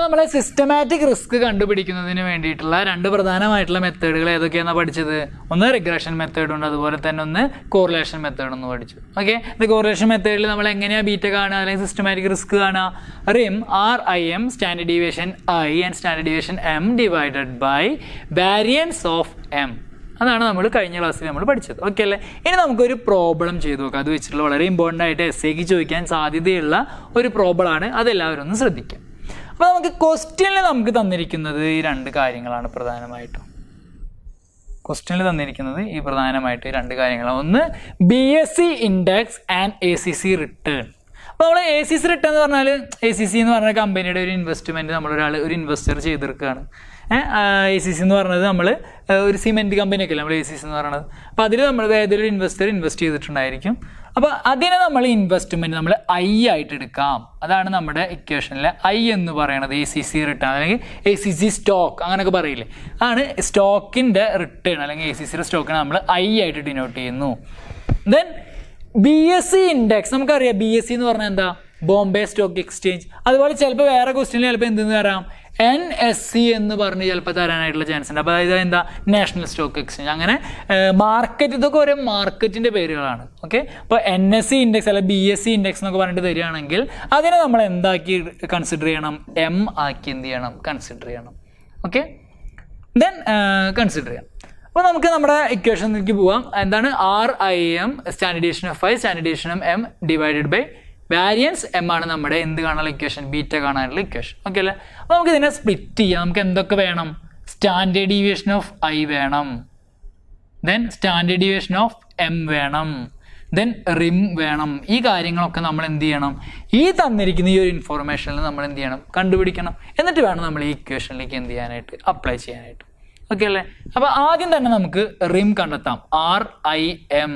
നമ്മളെ systematic risk കണ്ടുപിടിക്കുന്നതിന് വേണ്ടിയിട്ടുള്ള രണ്ട് പ്രധാനമായിട്ടുള്ള മെത്തേഡുകൾ ഏതൊക്കെയാണ് പഠിച്ചത് ഒന്ന് റിഗ്രഷൻ മെത്തേഡ് ഉണ്ട് അതുപോലെ തന്നെ ഒന്ന് കോറിലേഷൻ മെത്തേഡ് ഒന്ന് പഠിച്ചു ഓക്കെ ഇത് കോറിലേഷൻ മെത്തേഡിൽ നമ്മൾ എങ്ങനെയാണ് ബീറ്റ കാണുക അല്ലെങ്കിൽ സിസ്റ്റമാറ്റിക് റിസ്ക് കാണുക rim R I M standard deviation I and standard deviation M divided by variance of M അതാണ് നമ്മൾ കഴിഞ്ഞ ക്ലാസ്സിൽ നമ്മൾ പഠിച്ചത് ഓക്കെ അല്ലേ ഇനി നമുക്കൊരു പ്രോബ്ലം ചെയ്തു നോക്കാം അത് വെച്ചിട്ടുള്ള വളരെ ഇമ്പോർട്ടൻ്റ് ആയിട്ട് എസ് എക്ക് ചോദിക്കാൻ സാധ്യതയുള്ള ഒരു പ്രോബ്ലമാണ് അതെല്ലാവരും ഒന്ന് ശ്രദ്ധിക്കാം അപ്പോൾ നമുക്ക് ക്വസ്റ്റ്യനിൽ നമുക്ക് തന്നിരിക്കുന്നത് ഈ രണ്ട് കാര്യങ്ങളാണ് പ്രധാനമായിട്ടും ക്വസ്റ്റ്യനിൽ തന്നിരിക്കുന്നത് ഈ പ്രധാനമായിട്ട് രണ്ട് കാര്യങ്ങളാണ് ഒന്ന് B S C index and A C C return അപ്പോൾ നമ്മൾ എ സി സി റിട്ടേൺ എന്ന് പറഞ്ഞാൽ എ സി സി എന്ന് പറഞ്ഞ കമ്പനിയുടെ ഒരു ഇൻവെസ്റ്റ്മെൻറ്റ് നമ്മളൊരാൾ ഒരു ഇൻവെസ്റ്റർ ചെയ്തെടുക്കുകയാണ് എ സി സി എന്ന് പറഞ്ഞത് നമ്മൾ ഒരു സിമെൻറ്റ് കമ്പനിയൊക്കെ അല്ലേ നമ്മൾ എ സി സി എന്ന് പറയുന്നത് അപ്പോൾ അതിൽ നമ്മൾ ഏതൊരു ഇൻവെസ്റ്റർ ഇൻവെസ്റ്റ് ചെയ്തിട്ടുണ്ടായിരിക്കും അപ്പോൾ അതിനെ നമ്മൾ ഇൻവെസ്റ്റ്മെൻറ്റ് നമ്മൾ ഐ ആയിട്ട് എടുക്കാം അതാണ് നമ്മുടെ ഇക്വേഷനിലെ ഐ എന്ന് പറയുന്നത് എ സി സി റിട്ടേൺ അല്ലെങ്കിൽ എ സി സി സ്റ്റോക്ക് അങ്ങനെയൊക്കെ പറയില്ലേ ആണ് സ്റ്റോക്കിൻ്റെ റിട്ടേൺ അല്ലെങ്കിൽ എ സി സിയുടെ സ്റ്റോക്കിനെ നമ്മൾ ഐ ആയിട്ട് ഡിനോട്ട് ചെയ്യുന്നു then B S C index നമുക്കറിയാം ബി എസ് സി എന്ന് പറഞ്ഞാൽ എന്താ ബോംബെ സ്റ്റോക്ക് എക്സ്ചേഞ്ച് അതുപോലെ ചിലപ്പോൾ വേറെ ക്വസ്റ്റ്യനിൽ ചിലപ്പോൾ എന്തെന്ന് തരാം എൻ എസ് സി എന്ന് പറഞ്ഞ് ചിലപ്പോൾ തരാനായിട്ടുള്ള ചാൻസ് ഉണ്ട് അപ്പോൾ അതായത് എന്താ നാഷണൽ സ്റ്റോക്ക് എക്സ്ചേഞ്ച് അങ്ങനെ മാർക്കറ്റ് ഇതൊക്കെ ഓരോ മാർക്കറ്റിൻ്റെ പേരുകളാണ് ഓക്കെ അപ്പോൾ എൻ എസ് സി ഇൻഡെക്സ് അല്ല ബി എസ് സി ഇൻഡെക്സ് എന്നൊക്കെ പറഞ്ഞിട്ട് തരികയാണെങ്കിൽ അതിനെ നമ്മൾ എന്താക്കി കൺസിഡർ ചെയ്യണം എം ആക്കി എന്ത് ചെയ്യണം കൺസിഡർ ചെയ്യണം ഓക്കെ ദെൻ കൺസിഡർ ചെയ്യാം അപ്പോൾ നമുക്ക് നമ്മുടെ ഇക്വേഷനിലേക്ക് പോവാം എന്താണ് R I M standardisation of I standardisation of M divided by variance M ആണ് നമ്മുടെ എന്ത് കാണാനുള്ള ഇക്വേഷൻ ബീറ്റ കാണാനുള്ള ഇക്വേഷൻ ഓക്കെ അല്ലേ അപ്പോൾ നമുക്ക് ഇതിനെ സ്പ്ലിറ്റ് ചെയ്യാം നമുക്ക് എന്തൊക്കെ വേണം സ്റ്റാൻഡേർഡ് ഡീവിയേഷൻ ഓഫ് ഐ വേണം then standard deviation of M വേണം ദെൻ റിം വേണം ഈ കാര്യങ്ങളൊക്കെ നമ്മൾ എന്ത് ചെയ്യണം ഈ തന്നിരിക്കുന്ന ഈ ഒരു ഇൻഫോർമേഷനിൽ നമ്മൾ എന്ത് ചെയ്യണം കണ്ടുപിടിക്കണം എന്നിട്ട് വേണം നമ്മൾ ഈ ഇക്വേഷനിലേക്ക് എന്ത് ചെയ്യാനായിട്ട് അപ്ലൈ ചെയ്യാനായിട്ട് ഓക്കെ അല്ലേ അപ്പോൾ ആദ്യം തന്നെ നമുക്ക് റിം കണ്ടെത്താം ആർ ഐ എം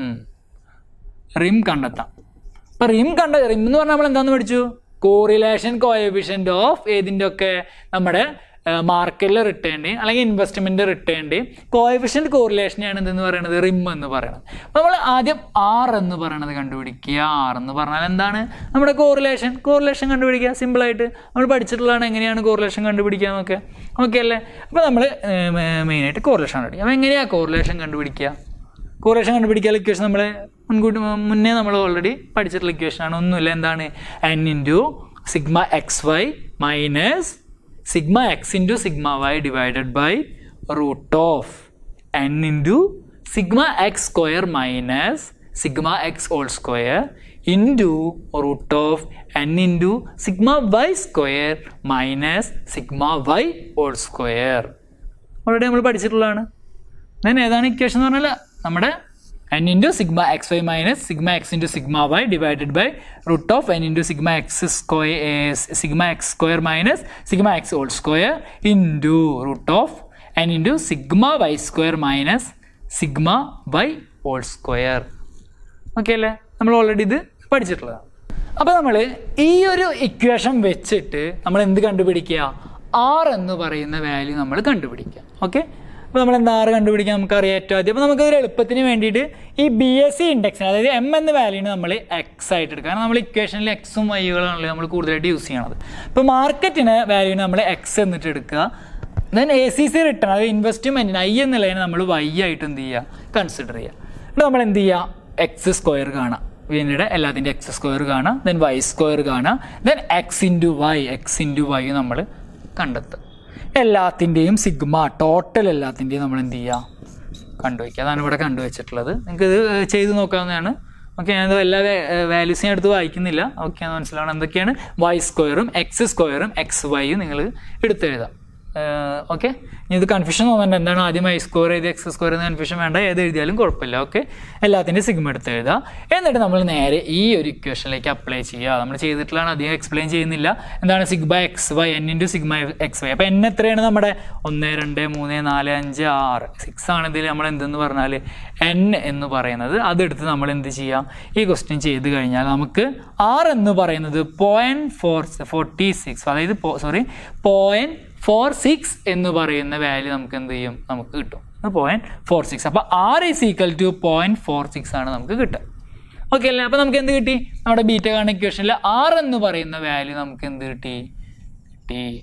റിം കണ്ടെത്താം അപ്പോൾ റിം കണ്ട റിം എന്ന് പറഞ്ഞാൽ നമ്മൾ എന്താണെന്ന് പഠിച്ചു കോറിലേഷൻ കോയഫിഷ്യൻ്റ് ഓഫ് ഏതിൻ്റെ ഒക്കെ നമ്മുടെ മാർക്കറ്റിൽ റിട്ടേണിൻ്റെയും അല്ലെങ്കിൽ ഇൻവെസ്റ്റ്മെൻറ്റ് റിട്ടേണിൻ്റെയും കോയഫിഷ്യൻ്റ് കോറിലേഷനെയാണ് എന്തെന്ന് പറയുന്നത് റിം എന്ന് പറയുന്നത് അപ്പോൾ നമ്മൾ ആദ്യം ആർ എന്ന് പറയുന്നത് കണ്ടുപിടിക്കുക ആർ എന്ന് പറഞ്ഞാൽ എന്താണ് നമ്മുടെ കോറിലേഷൻ കോറിലേഷൻ കണ്ടുപിടിക്കുക സിമ്പിളായിട്ട് നമ്മൾ പഠിച്ചിട്ടുള്ളതാണ് എങ്ങനെയാണ് കോറിലേഷൻ കണ്ടുപിടിക്കുക എന്നൊക്കെ ഓക്കെ അല്ലേ അപ്പോൾ നമ്മൾ മെയിനായിട്ട് കോറിലേഷൻ കണ്ടുപിടിക്കുക അപ്പോൾ എങ്ങനെയാണ് കോറിലേഷൻ കണ്ടുപിടിക്കുക കോറിലേഷൻ കണ്ടുപിടിക്കാൻ ഇക്വേഷൻ നമ്മൾ മുൻകൂട്ടി മുന്നേ നമ്മൾ ഓൾറെഡി പഠിച്ചിട്ടുള്ള ഇക്വേഷനാണ് ഒന്നുമില്ല എന്താണ് n into sigma x y minus sigma x into sigma y divided by root of n into sigma x square minus sigma x whole square into root of n into sigma y square minus sigma y whole square already നമ്മൾ പഠിച്ചിട്ടുള്ളതാണ് then ഏതാണ് equation എന്ന് പറഞ്ഞാൽ നമ്മുടെ n into sigma x y minus sigma x into sigma y divided by root of n into sigma x square sigma x square minus sigma x whole square into root of n into sigma y square minus sigma y whole square okay അല്ലേ നമ്മൾ already ഇത് പഠിച്ചിട്ടുള്ളതാണ് അപ്പോൾ നമ്മൾ ഈ ഒരു equation വെച്ചിട്ട് നമ്മൾ എന്ത് കണ്ടുപിടിക്കുക ആർ എന്ന് പറയുന്ന വാല്യൂ നമ്മൾ കണ്ടുപിടിക്കുക ഓക്കെ അപ്പോൾ നമ്മൾ എന്താ ആറ് കണ്ടുപിടിക്കാൻ നമുക്കറിയാം ഏറ്റവും ആദ്യം അപ്പോൾ നമുക്ക് ഒരു എളുപ്പത്തിന് വേണ്ടിയിട്ട് ഈ ബി എസ് സി ഇൻഡെക്സിന് അതായത് എം എന്ന വാല്യൂന് നമ്മൾ എക്സ് ആയിട്ട് എടുക്കുക കാരണം നമ്മൾ ഇക്വേഷനിൽ എക്സും വൈകളാണല്ലോ നമ്മൾ കൂടുതലായിട്ട് യൂസ് ചെയ്യണത് അപ്പോൾ മാർക്കറ്റിന് വാല്യൂന് നമ്മൾ എക്സ് എന്നിട്ട് എടുക്കുക then A C C return അതായത് ഇൻവെസ്റ്റ്മെൻറ്റിന് ഐ എന്നുള്ളതിനെ നമ്മൾ വൈ ആയിട്ട് എന്ത് ചെയ്യുക കൺസിഡർ ചെയ്യുക എന്നിട്ട് നമ്മൾ എന്ത് ചെയ്യുക എക്സ് സ്ക്വയർ കാണാം പിന്നീട് എല്ലാത്തിൻ്റെ എക്സ് സ്ക്വയർ കാണാം ദെൻ വൈ സ്ക്വയർ കാണാം then x into y x into y നമ്മൾ കണ്ടെത്തുക എല്ലാത്തിൻ്റെയും സിഗ്മ ടോട്ടൽ എല്ലാത്തിൻ്റെയും നമ്മൾ എന്ത് ചെയ്യുക കണ്ടുവയ്ക്കുക അതാണ് ഇവിടെ കണ്ടുവച്ചിട്ടുള്ളത് നിങ്ങൾക്ക് ഇത് ചെയ്ത് നോക്കാവുന്നതാണ് ഓക്കെ ഞാനത് എല്ലാ വാല്യൂസും ഞാൻ എടുത്ത് വായിക്കുന്നില്ല ഓക്കെ എന്ന് മനസ്സിലാവണം എന്തൊക്കെയാണ് വൈ സ്ക്വയറും എക്സ് സ്ക്വയറും എക്സ് വൈയും നിങ്ങൾ എടുത്തെഴുതാം ഓക്കെ ഇനി ഇത് കൺഫ്യൂഷൻ തോന്നണ്ട എന്താണ് ആദ്യം ഐ സ്കോർ ചെയ്ത് എക്സ് സ്കോർ ചെയ്ത് കൺഫ്യൂഷൻ വേണ്ട ഏത് എഴുതിയാലും കുഴപ്പമില്ല ഓക്കെ എല്ലാത്തിൻ്റെ സിഗ്മ എടുത്ത് എഴുതുക എന്നിട്ട് നമ്മൾ നേരെ ഈ ഒരു ഇക്വേഷനിലേക്ക് അപ്ലൈ ചെയ്യുക നമ്മൾ ചെയ്തിട്ടുള്ളതാണ് അധികം എക്സ്പ്ലെയിൻ ചെയ്യുന്നില്ല എന്താണ് sigma x y n into sigma x y അപ്പോൾ എൻ എത്രയാണ് നമ്മുടെ ഒന്ന് രണ്ട് മൂന്ന് നാല് അഞ്ച് ആറ് സിക്സ് ആണ് ഇതിൽ നമ്മൾ എന്തെന്ന് പറഞ്ഞാൽ എൻ എന്ന് പറയുന്നത് അതെടുത്ത് നമ്മൾ എന്ത് ചെയ്യാം ഈ ക്വസ്റ്റ്യൻ ചെയ്ത് കഴിഞ്ഞാൽ നമുക്ക് ആർ എന്ന് പറയുന്നത് പോയിൻറ്റ് ഫോർ ഫോർട്ടി സിക്സ് അതായത് സോറി പോയിൻറ്റ് ഫോർ സിക്സ് എന്ന് പറയുന്ന വാല്യൂ നമുക്ക് എന്ത് ചെയ്യും നമുക്ക് കിട്ടും പോയിൻറ്റ് ഫോർ സിക്സ് അപ്പോൾ r is equal to point four six ആണ് നമുക്ക് കിട്ടുക ഓക്കെ അല്ലേ അപ്പോൾ നമുക്ക് എന്ത് കിട്ടി നമ്മുടെ ബീറ്റ കാണുന്ന ഇക്വേഷനിൽ ആർ എന്ന് പറയുന്ന വാല്യൂ നമുക്ക് എന്ത് കിട്ടി കിട്ടി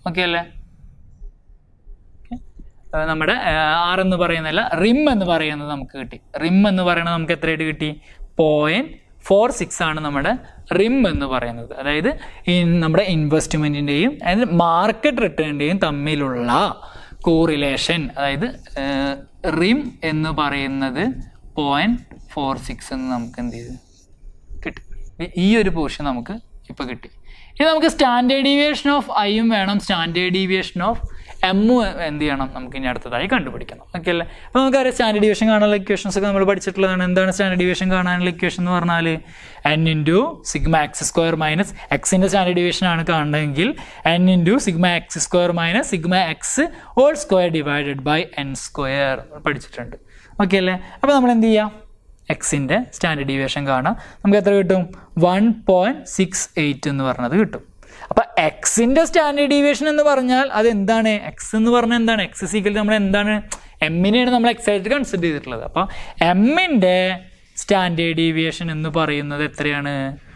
ഓക്കെ അല്ലേ ആ, നമ്മുടെ ആർ എന്ന് പറയുന്നതല്ല റിം എന്ന് പറയുന്നത് നമുക്ക് കിട്ടി റിം എന്ന് പറയുന്നത് നമുക്ക് എത്രയായിട്ട് കിട്ടി പോയിന്റ് ഫോർ സിക്സ് ആണ് നമ്മുടെ റിം എന്ന് പറയുന്നത് അതായത് ഈ നമ്മുടെ ഇൻവെസ്റ്റ്മെൻറ്റിൻ്റെയും അതായത് മാർക്കറ്റ് റിട്ടേണിൻ്റെയും തമ്മിലുള്ള കോറിലേഷൻ അതായത് റിം എന്ന് പറയുന്നത് പോയിന്റ് ഫോർ സിക്സ് എന്ന് നമുക്ക് എന്ത് ചെയ്തു കിട്ടി ഈ- ഈ ഒരു പോർഷൻ നമുക്ക് ഇപ്പോൾ കിട്ടി ഇനി നമുക്ക് സ്റ്റാൻഡേർഡ് ഡീവിയേഷൻ ഓഫ് ഐയും വേണം സ്റ്റാൻഡേർഡ് ഡീവിയേഷൻ ഓഫ് എമ്മും എന്ത് ചെയ്യണം നമുക്ക് ഇനി അടുത്തതായി കണ്ടുപിടിക്കണം ഓക്കെ അല്ലേ അപ്പോൾ നമുക്കറിയാം സ്റ്റാൻഡേർഡ് ഡീവിയേഷൻ കാണാനുള്ള ഇക്വേഷൻസ് ഒക്കെ നമ്മൾ പഠിച്ചിട്ടുള്ളതാണ് എന്താണ് സ്റ്റാൻഡേർഡ് ഡീവിയേഷൻ കാണാനുള്ള ഇക്വേഷൻ എന്ന് പറഞ്ഞാൽ n into sigma x square minus എക്സിൻ്റെ സ്റ്റാൻഡേർഡ് ഡീവിയേഷൻ ആണ് കാണണമെങ്കിൽ n into sigma x square minus sigma x whole square divided by n square പഠിച്ചിട്ടുണ്ട് ഓക്കെ അല്ലേ അപ്പോൾ നമ്മൾ എന്ത് ചെയ്യാം എക്സിൻ്റെ സ്റ്റാൻഡേർഡ് ഡീവിയേഷൻ കാണാം നമുക്ക് എത്ര കിട്ടും വൺ പോയിൻറ്റ് സിക്സ് എയ്റ്റ് എന്ന് പറഞ്ഞത് കിട്ടും അപ്പോൾ എക്സിൻ്റെ സ്റ്റാൻഡേർഡ് ഡീവിയേഷൻ എന്ന് പറഞ്ഞാൽ അത് എന്താണ് എക്സ് എന്ന് പറഞ്ഞാൽ എന്താണ് എക്സ് സീക്കൽ നമ്മൾ എന്താണ് എമ്മിനെയാണ് നമ്മൾ എക്സ് ആയിട്ട് കൺസിഡർ ചെയ്തിട്ടുള്ളത് അപ്പോൾ എമ്മിൻ്റെ സ്റ്റാൻഡേർഡ് ഡീവിയേഷൻ എന്ന് പറയുന്നത് എത്രയാണ്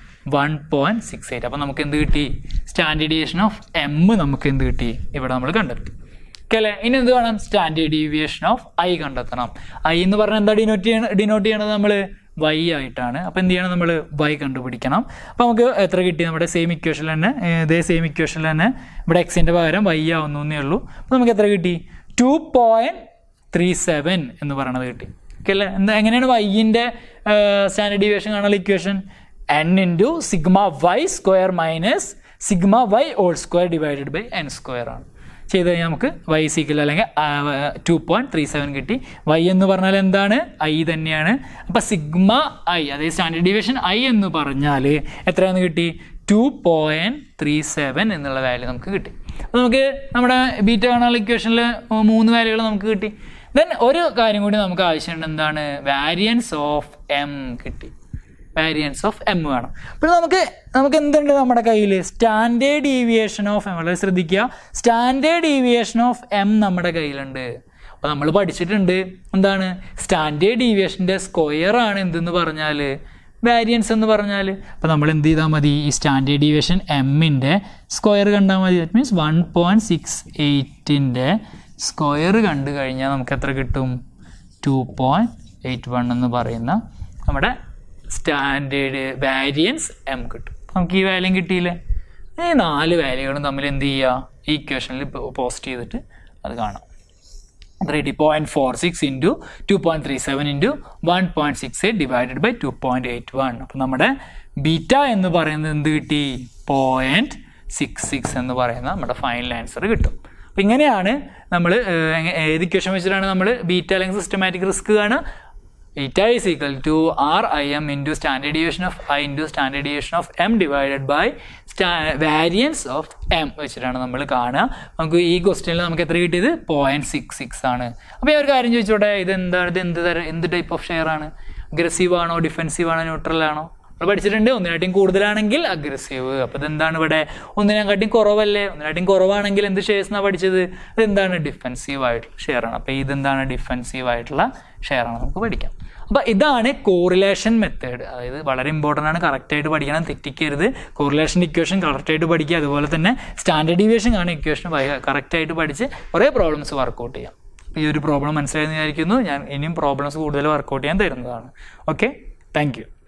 വൺ പോയിൻറ്റ് സിക്സ് എയ്റ്റ് അപ്പോൾ നമുക്ക് എന്ത് കിട്ടി സ്റ്റാൻഡേർഡ് ഡീവിയേഷൻ ഓഫ് എം നമുക്ക് എന്ത് കിട്ടി ഇവിടെ നമ്മൾ കണ്ടെത്തി ഓക്കെ അല്ലേ ഇനി എന്ത് വേണം സ്റ്റാൻഡേർഡ് ഡീവിയേഷൻ ഓഫ് ഐ കണ്ടെത്തണം ഐ എന്ന് പറഞ്ഞാൽ എന്താ ഡിനോട്ട് ചെയ്യണ ഡിനോട്ട് ചെയ്യണത് നമ്മൾ വൈ ആയിട്ടാണ് അപ്പോൾ എന്ത് ചെയ്യണം നമ്മൾ വൈ കണ്ടുപിടിക്കണം അപ്പോൾ നമുക്ക് എത്ര കിട്ടി നമ്മുടെ സെയിം ഇക്വേഷനിൽ തന്നെ ഏർ ഇതേ സെയിം ഇക്വേഷനിൽ തന്നെ ഇവിടെ എക്സിൻ്റെ പകരം വൈ ആവുന്നു എന്നേ ഉള്ളൂ അപ്പോൾ നമുക്ക് എത്ര കിട്ടി ടു പോയിൻറ്റ് ത്രീ സെവൻ എന്ന് പറയണത് കിട്ടി ഓക്കെ അല്ലേ എന്താ എങ്ങനെയാണ് വൈൻ്റെ സ്റ്റാൻഡേർഡ് ഡീവിയേഷൻ കാണാനുള്ള equation n into sigma y square minus sigma y all square divided by n square ആണ് ചെയ്ത് കഴിഞ്ഞാൽ നമുക്ക് വൈ സീക്കൽ അല്ലെങ്കിൽ ടു പോയിന്റ് ത്രീ സെവൻ കിട്ടി വൈ എന്ന് പറഞ്ഞാൽ എന്താണ് ഐ തന്നെയാണ് അപ്പോൾ സിഗ്മ ഐ അതായത് സ്റ്റാൻഡേർഡ് ഡീവിയേഷൻ ഐ എന്ന് പറഞ്ഞാൽ എത്രയാണെന്ന് കിട്ടി ടു പോയിന്റ് ത്രീ സെവൻ എന്നുള്ള വാല്യൂ നമുക്ക് കിട്ടി അപ്പോൾ നമുക്ക് നമ്മുടെ ബീറ്റ കാണാനുള്ള ഇക്വേഷനിൽ മൂന്ന് വാല്യൂകൾ നമുക്ക് കിട്ടി ദെൻ ഒരു കാര്യം കൂടി നമുക്ക് ആവശ്യമുണ്ട് എന്താണ് വാരിയൻസ് ഓഫ് എം കിട്ടി വാരിയൻസ് ഓഫ് എം വേണം പിന്നെ നമുക്ക് നമുക്ക് എന്തുണ്ട് നമ്മുടെ കയ്യിൽ സ്റ്റാൻഡേർഡ് ഡീവിയേഷൻ ഓഫ് എം വളരെ ശ്രദ്ധിക്കുക സ്റ്റാൻഡേർഡ് ഡീവിയേഷൻ ഓഫ് എം നമ്മുടെ കയ്യിലുണ്ട് അപ്പോൾ നമ്മൾ പഠിച്ചിട്ടുണ്ട് എന്താണ് സ്റ്റാൻഡേർഡ് ഡീവിയേഷൻ്റെ സ്ക്വയർ ആണ് എന്തെന്ന് പറഞ്ഞാൽ വാരിയൻസ് എന്ന് പറഞ്ഞാൽ അപ്പോൾ നമ്മൾ എന്ത് ചെയ്താൽ മതി ഈ സ്റ്റാൻഡേർഡ് ഡീവിയേഷൻ എമ്മിൻ്റെ സ്ക്വയർ കണ്ടാൽ മതി that means one point six എയ്റ്റിൻ്റെ സ്ക്വയർ കണ്ടു കഴിഞ്ഞാൽ നമുക്ക് എത്ര കിട്ടും ടു പോയിൻറ്റ് എയ്റ്റ് വൺ എന്ന് പറയുന്ന നമ്മുടെ സ്റ്റാൻഡേർഡ് വാരിയൻസ് എം കിട്ടും നമുക്ക് ഈ വാല്യം കിട്ടിയില്ലേ ഈ നാല് വാല്യൂകളും തമ്മിൽ എന്ത് ചെയ്യുക ഈ ഇക്വേഷനിൽ പോസ്റ്റ് ചെയ്തിട്ട് അത് കാണാം എത്ര കിട്ടി point four six into two point three seven into one point six eight divided by two point eight one അപ്പം നമ്മുടെ ബീറ്റ എന്ന് പറയുന്നത് എന്ത് കിട്ടി പോയിൻറ്റ് സിക്സ് സിക്സ് എന്ന് പറയുന്ന നമ്മുടെ ഫൈനൽ ആൻസർ കിട്ടും അപ്പം ഇങ്ങനെയാണ് നമ്മൾ ഏത് ഇക്വേഷൻ വെച്ചിട്ടാണ് നമ്മൾ ബീറ്റ അല്ലെങ്കിൽ സിസ്റ്റമാറ്റിക് റിസ്ക് കാണുക beta is equal to R I M into standard deviation of I into standard deviation of M divided by സ്റ്റാ വാരിയൻസ് ഓഫ് എം വെച്ചിട്ടാണ് നമ്മൾ കാണുക നമുക്ക് ഈ ക്വസ്റ്റ്യനിൽ നമുക്ക് എത്ര കിട്ടിയത് പോയിൻറ്റ് സിക്സ് സിക്സ് ആണ് അപ്പോൾ ഈ ഒരു കാര്യം ചോദിച്ചോട്ടെ ഇത് എന്താണ് ഇത് എന്ത് തരം എന്ത് ടൈപ്പ് ഓഫ് ഷെയർ ആണ് അഗ്രസീവ് ആണോ ഡിഫെൻസീവ് ആണോ ന്യൂട്രൽ ആണോ നമ്മൾ പഠിച്ചിട്ടുണ്ട് ഒന്നിനാട്ടിയും കൂടുതലാണെങ്കിൽ അഗ്രസീവ് അപ്പോൾ ഇതെന്താണ് ഇവിടെ ഒന്നിനെക്കാട്ടിയും കുറവല്ലേ ഒന്നിനാട്ടിയും കുറവാണെങ്കിൽ എന്ത് ഷെയർസ് എന്നാണ് പഠിച്ചത് ഇതെന്താണ് ഡിഫെൻസീവ് ആയിട്ടുള്ള ഷെയർ ആണ് അപ്പോൾ ഇതെന്താണ് ഡിഫെൻസീവ് ആയിട്ടുള്ള ഷെയർ ആണ് നമുക്ക് പഠിക്കാം അപ്പോൾ ഇതാണ് കോറിലേഷൻ മെത്തേഡ് അതായത് വളരെ ഇമ്പോർട്ടൻ്റ് ആണ് കറക്റ്റായിട്ട് പഠിക്കണം തെറ്റിക്കരുത് കോറിലേഷൻ ഇക്വേഷൻ കറക്റ്റായിട്ട് പഠിക്കുക അതുപോലെ തന്നെ സ്റ്റാൻഡേർഡ് ഡീവിയേഷൻ ആണ് ഇക്വേഷൻ കറക്റ്റായിട്ട് പഠിച്ച് കുറേ പ്രോബ്ലംസ് വർക്കൗട്ട് ചെയ്യാം ഈ ഒരു പ്രോബ്ലം മനസ്സിലായെന്ന് വിചാരിക്കുന്നു ഞാൻ ഇനിയും പ്രോബ്ലംസ് കൂടുതൽ വർക്കൗട്ട് ചെയ്യാൻ തരുന്നതാണ് ഓക്കെ താങ്ക്